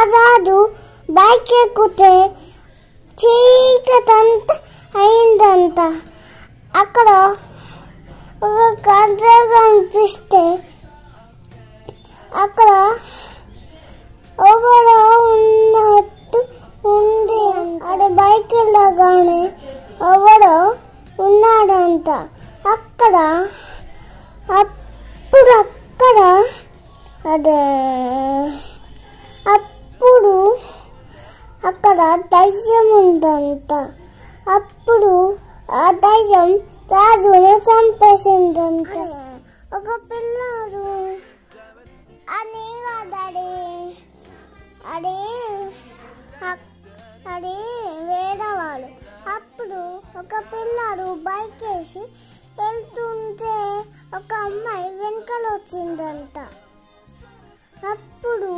రాజు bike ఎక్కుతే చీకటంత అయిందంట అక్కడ ఒక గద్ద కనిపిస్తే అక్కడ ఎవరో ఉన్నట్టు ఉంది అది బైక్ వెళ్ళగానే ఎవరో ఉన్నాడంట అక్కడ అప్పుడు అక్కడ అదే అప్పుడు అక్కడ దయ్యం ఉందంట అప్పుడు ఆ దయ్యం రాజుని చంపేసిందంట ఒక పిల్లాడు అని కాదడి అది అక్- అది వేరేవాడు అప్పుడు ఒక పిల్లాడు బైక్ వేసి వెళ్తుంటే ఒక అమ్మాయి వెనకాల వచ్చిందంట అప్పుడు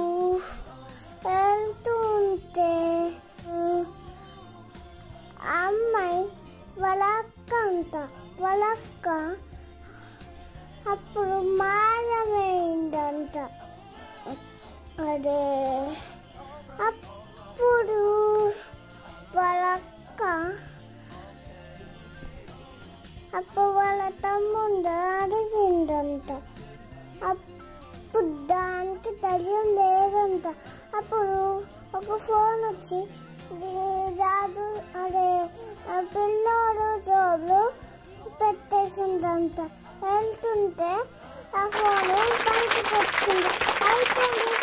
వెళ్తుంటే ఆ అమ్మాయి వాళ్ళ అక్క అంట వాళ్ళ అక్క అప్పుడు మాయమైందంట అదే అప్పుడు వాళ్ళ అక్క అప్పుడు వాళ్ళ తమ్ముడు అడిగిందంట అప్పుడు దానికి ధైర్యం లేదంట అప్పుడు ఒక ఫోన్ వచ్చి ది- రాజు అదే ఆ పిల్లోడు జోబులు పెట్టేసిందంట వెళ్తుంటే ఆ ఫోన్ బయటకు వచ్చింది అయిపోయింది